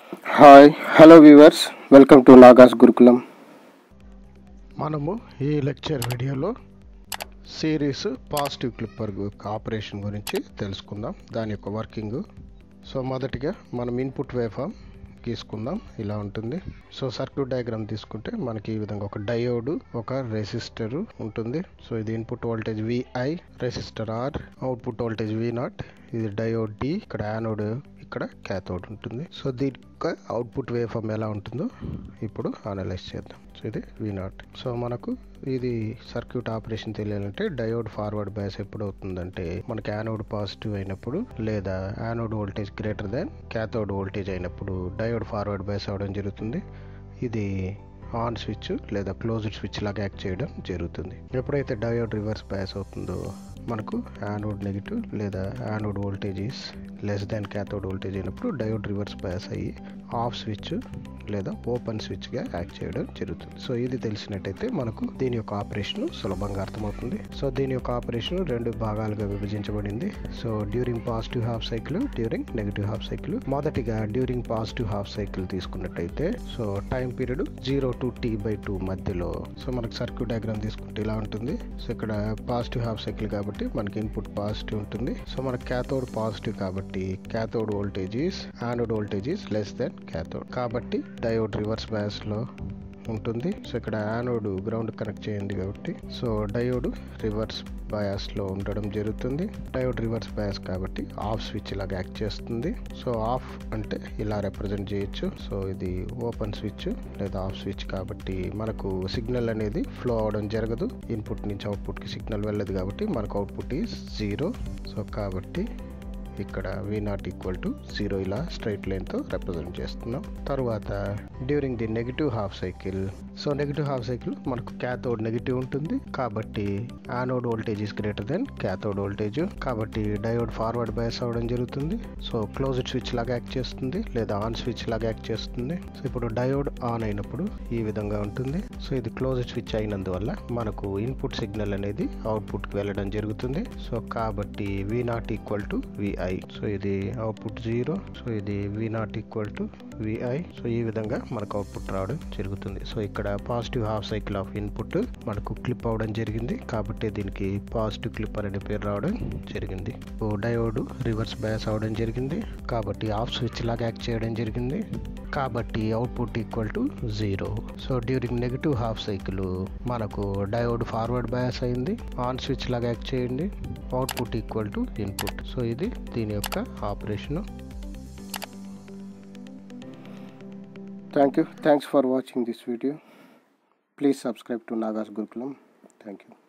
hi hello viewers welcome to Naga's Gurukulam మనము ఈ lecture వీడియోలో సిరీస్ పాజిటివ్ క్లిప్పర్ ఆపరేషన్ గురించి తెలుసుకుందాం దాని యొక్క వర్కింగ్ సో మొదటిగా మనం ఇన్పుట్ వేఫామ్ గీసుకుందాం ఇలా ఉంటుంది సో సర్క్యూట్ డయాగ్రామ్ తీసుకుంటే మనకి ఈ విధంగా ఒక డయోడ్ ఒక రెసిస్టర్ ఉంటుంది సో ఇది input voltage V I resistor R output voltage V naught ఇది డయోడ్ డి ఇక్కడ యానోడ్ ఇక్కడ క్యాథోడ్ ఉంటుంది సో దీని యొక్క అవుట్పుట్ వేవ్ ఫామ్ ఎలా ఉంటుందో ఇప్పుడు అనలైజ్ చేద్దాం సో ఇది వి నాట్ సో మనకు ఇది సర్క్యూట్ ఆపరేషన్ తెలియాలంటే డయోడ్ ఫార్వర్డ్ బయాస్ ఎప్పుడు అవుతుందంటే మనకి యానోడ్ పాజిటివ్ అయినప్పుడు లేదా anode voltage greater than cathode voltage అయినప్పుడు డయోడ్ ఫార్వర్డ్ బయాస్ అవడం జరుగుతుంది ఇది ఆన్ స్విచ్ లేదా క్లోజ్డ్ స్విచ్ లాగా యాక్ట్ చేయడం జరుగుతుంది ఎప్పుడైతే డయోడ్ రివర్స్ బయాస్ అవుతుందో మనకు యానోడ్ నెగిటివ్ లేదా anode voltage is less than cathode voltage అయినప్పుడు డయోడ్ రివర్స్ బయాస్ అయ్యి ఆఫ్ స్విచ్ లేదా ఓపెన్ స్విచ్గా యాక్ట్ చేయడం జరుగుతుంది సో ఇది తెలిసినట్టయితే మనకు దీని యొక్క ఆపరేషన్ సులభంగా అర్థమవుతుంది సో దీని యొక్క ఆపరేషన్ రెండు భాగాలుగా విభజించబడింది so during positive half cycle during negative half cycle మొదటిగా డ్యూరింగ్ పాజిటివ్ హాఫ్ సైకిల్ తీసుకున్నట్టయితే so time period zero to T by two మధ్యలో సో మనకు సర్క్యూట్ డయాగ్రామ్ తీసుకుంటే ఇలా ఉంటుంది సో ఇక్కడ పాజిటివ్ హాఫ్ సైకిల్ కాబట్టి మనకి ఇన్పుట్ పాజిటివ్ ఉంటుంది సో మనకి క్యాథోడ్ పాజిటివ్ కాబట్టి cathode voltage is anode voltage is less than cathode కాబట్టి డయోడ్ రివర్స్ బయాస్ లో ఉంటుంది సో ఇక్కడ యానోడ్ గ్రౌండ్ కనెక్ట్ చేయండి కాబట్టి సో డయోడ్ రివర్స్ బయాస్ లో ఉండడం జరుగుతుంది డయోడ్ రివర్స్ బయాస్ కాబట్టి ఆఫ్ స్విచ్ లాగా యాక్ట్ చేస్తుంది సో ఆఫ్ అంటే ఇలా రిప్రజెంట్ చేయొచ్చు సో ఇది ఓపెన్ స్విచ్ లేదా ఆఫ్ స్విచ్ కాబట్టి మనకు సిగ్నల్ అనేది ఫ్లో అవడం జరగదు ఇన్పుట్ నుంచి అవుట్పుట్ కి సిగ్నల్ వెళ్ళదు కాబట్టి మనకు అవుట్పుట్ ఈజ్ జీరో సో కాబట్టి ఇక్కడ V naught equal to zero ఇలా స్ట్రైట్ లైన్తో రిప్రజెంట్ చేస్తున్నాం తర్వాత during the negative half cycle so negative half cycle మనకు క్యాథోడ్ నెగిటివ్ ఉంటుంది కాబట్టి anode voltage is greater than cathode voltage కాబట్టి డయోడ్ ఫార్వర్డ్ బయాస్ అవ్వడం జరుగుతుంది సో క్లోజ్డ్ స్విచ్ లాగా యాక్ట్ చేస్తుంది లేదా ఆన్ స్విచ్ లాగా యాక్ట్ చేస్తుంది సో ఇప్పుడు డయోడ్ ఆన్ అయినప్పుడు ఈ విధంగా ఉంటుంది సో ఇది క్లోజ్డ్ స్విచ్ అయినందువల్ల మనకు ఇన్పుట్ సిగ్నల్ అనేది అవుట్పుట్కి వెళ్ళడం జరుగుతుంది సో కాబట్టి V naught equal to V I so ఇది అవుట్పుట్ జీరో సో ఇది V naught equal to V I so ఈ విధంగా మనకు అవుట్పుట్ రావడం జరుగుతుంది సో ఇక్కడ positive half cycle of input మనకు క్లిప్ అవడం జరిగింది కాబట్టి దీనికి పాజిటివ్ క్లిప్పర్ అనే పేరు రావడం జరిగింది సో డయోడ్ రివర్స్ బయాస్ అవడం జరిగింది కాబట్టి ఆఫ్ స్విచ్ లాగా యాక్ట్ చేయడం జరిగింది కాబట్టి output equal to zero so during negative half cycle మనకు డయోడ్ ఫార్వర్డ్ బయాస్ అయింది ఆన్ స్విచ్ లాగా యాక్ట్ చేయండి output equal to input so ఇది దీని యొక్క operation thank you thanks for watching this video please subscribe to Naga's Gurukulam thank you